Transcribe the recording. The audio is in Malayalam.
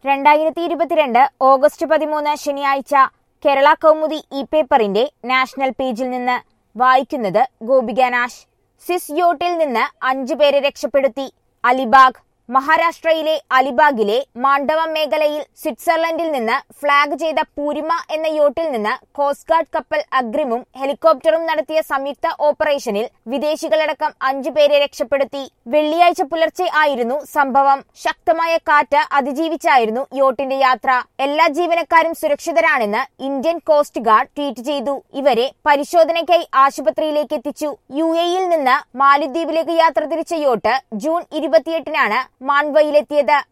രണ്ടായിരത്തി ഇരുപത്തിരണ്ട് ഓഗസ്റ്റ് പതിമൂന്ന് ശനിയാഴ്ച കേരള കൗമുദി ഇ പേപ്പറിന്റെ നാഷണൽ പേജിൽ നിന്ന് വായിക്കുന്നത് ഗോപിക നാശ് സിസ് യോട്ടിൽ നിന്ന് അഞ്ചു പേരെ രക്ഷപ്പെടുത്തി അലിബാഗ് മഹാരാഷ്ട്രയിലെ അലിബാഗിലെ മാണ്ഡവം മേഖലയിൽ സ്വിറ്റ്സർലൻഡിൽ നിന്ന് ഫ്ളാഗ് ചെയ്ത പൂരിമ എന്ന യോട്ടിൽ നിന്ന് കോസ്റ്റ് ഗാർഡ് കപ്പൽ അഗ്രിമും ഹെലികോപ്റ്ററും നടത്തിയ സംയുക്ത ഓപ്പറേഷനിൽ വിദേശികളടക്കം അഞ്ചു പേരെ രക്ഷപ്പെടുത്തി വെള്ളിയാഴ്ച പുലർച്ചെ ആയിരുന്നു സംഭവം ശക്തമായ കാറ്റ് അതിജീവിച്ചായിരുന്നു യോട്ടിന്റെ യാത്ര എല്ലാ ജീവനക്കാരും സുരക്ഷിതരാണെന്ന് ഇന്ത്യൻ കോസ്റ്റ് ഗാർഡ് ട്വീറ്റ് ചെയ്തു ഇവരെ പരിശോധനയ്ക്കായി ആശുപത്രിയിലേക്ക് എത്തിച്ചു യു എയിൽ നിന്ന് മാലിദ്വീപിലേക്ക് യാത്ര തിരിച്ച യോട്ട് ജൂൺ ഇരുപത്തിയെട്ടിനാണ് മാൻവയിലെത്തിയത്